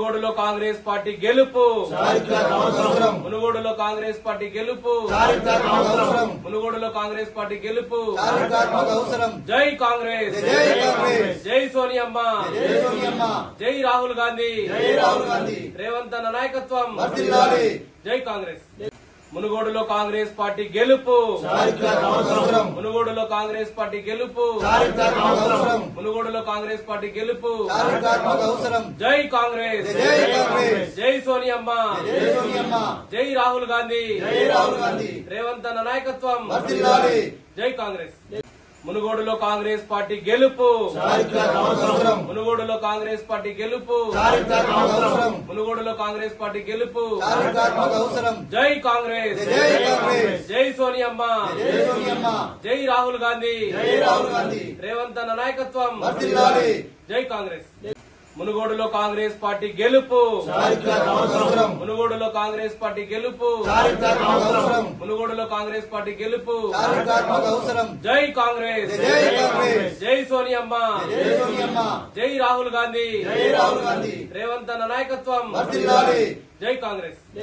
మునుగోడులో కాంగ్రెస్ పార్టీ గెలుపు చారిత్రక అవసరం మునుగోడులో కాంగ్రెస్ పార్టీ గెలుపు చారిత్రక అవసరం మునుగోడులో కాంగ్రెస్ పార్టీ గెలుపు చారిత్రాత్మక అవసరం జై కాంగ్రెస్ జై కాంగ్రెస్. జై సోనియమ్మ జై సోనియమ్మ జై రాహుల్ గాంధీ జై రాహుల్ గాంధీ రేవంత్ అన్న నాయకత్వం వర్ధిల్లాలి జై కాంగ్రెస్ మునుగోడులో కాంగ్రెస్ పార్టీ గెలుపు చారిత్రక అవసరం మునుగోడులో కాంగ్రెస్ పార్టీ గెలుపు చారిత్రక అవసరం మునుగోడులో కాంగ్రెస్ పార్టీ గెలుపు చారిత్రాత్మక అవసరం జై కాంగ్రెస్ జై కాంగ్రెస్. జై సోనియమ్మ జై సోనియమ్మ జై రాహుల్ గాంధీ జై రాహుల్ గాంధీ రేవంత్ అన్న నాయకత్వం వర్ధిల్లాలి జై కాంగ్రెస్ మునుగోడులో కాంగ్రెస్ పార్టీ గెలుపు చారిత్రక అవసరం మునుగోడులో కాంగ్రెస్ పార్టీ గెలుపు చారిత్రక అవసరం మునుగోడులో కాంగ్రెస్ పార్టీ గెలుపు చారిత్రాత్మక అవసరం జై కాంగ్రెస్ జై కాంగ్రెస్. జై సోనియమ్మ జై సోనియమ్మ జై రాహుల్ గాంధీ జై రాహుల్ గాంధీ రేవంత్ అన్న నాయకత్వం వర్ధిల్లాలి జై కాంగ్రెస్ మునుగోడులో కాంగ్రెస్ పార్టీ గెలుపు చారిత్రక అవసరం మునుగోడులో కాంగ్రెస్ పార్టీ గెలుపు చారిత్రక అవసరం మునుగోడులో కాంగ్రెస్ పార్టీ గెలుపు చారిత్రాత్మక అవసరం జై కాంగ్రెస్ జై కాంగ్రెస్. జై సోనియమ్మ జై సోనియమ్మ జై రాహుల్ గాంధీ జై రాహుల్ గాంధీ రేవంత్ అన్న నాయకత్వం వర్ధిల్లాలి జై కాంగ్రెస్